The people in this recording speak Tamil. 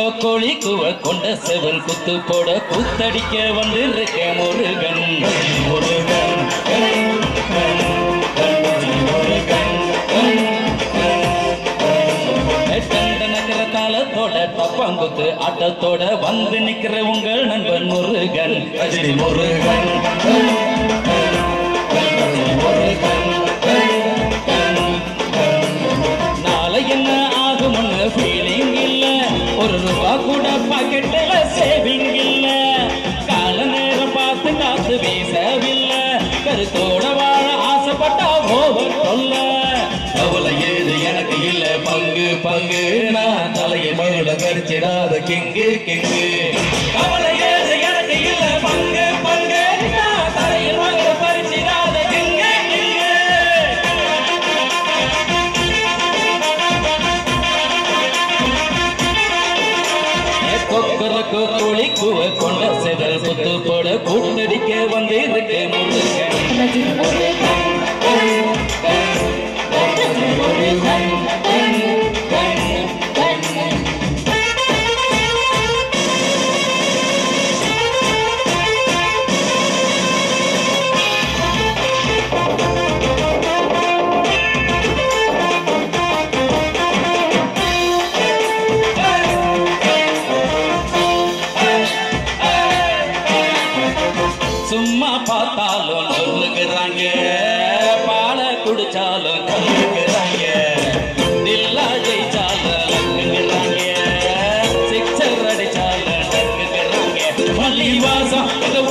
கோழி குவ கொண்ட செவல் குத்து போட கூத்தடிக்க வந்து இருக்க முருகன் முருகன் கண்ட நகர தாளத்தோட தப்பாங்குத்து ஆட்டத்தோட வந்து நிக்கிற உங்கள் நண்பன் முருகன் ரஜினி முருகன் நாளை என்ன ஆகும்னு ஃபீலிங் இல்ல ஒரு ரூபா கூட பாக்கெட்டில் சேவிங் இல்ல கால நேரம் பார்த்து காத்து வீசவில்லை கருத்தோட வாழ ஆசைப்பட்டா ஓவர் கொல்ல கவலை ஏது எனக்கு இல்ல பங்கு பங்கு நான் தலையை மருட கடிச்சிடாத கிங்கு கிங்கு கவலை ஏது எனக்கு இல்ல பங்கு பங்கு நான் தலையில் மருட பறிச்சிடாத கிங்கு கிங்கு கொக்கரக்கு குழி குவ கொண்ட செதல் குத்து போட கூட்டடிக்க வந்து இருக்கு முருகன் சும்மா பார்த்தாலும் சொல்லுகிறாங்க பால குடிச்சாலும் கல்லுகிறாங்க தில்லா ஜெயிச்சாலும் லக்குங்கிறாங்க சிக்ஸர் அடிச்சாலும் டக்குங்கிறாங்க மல்லி வாசம் இதை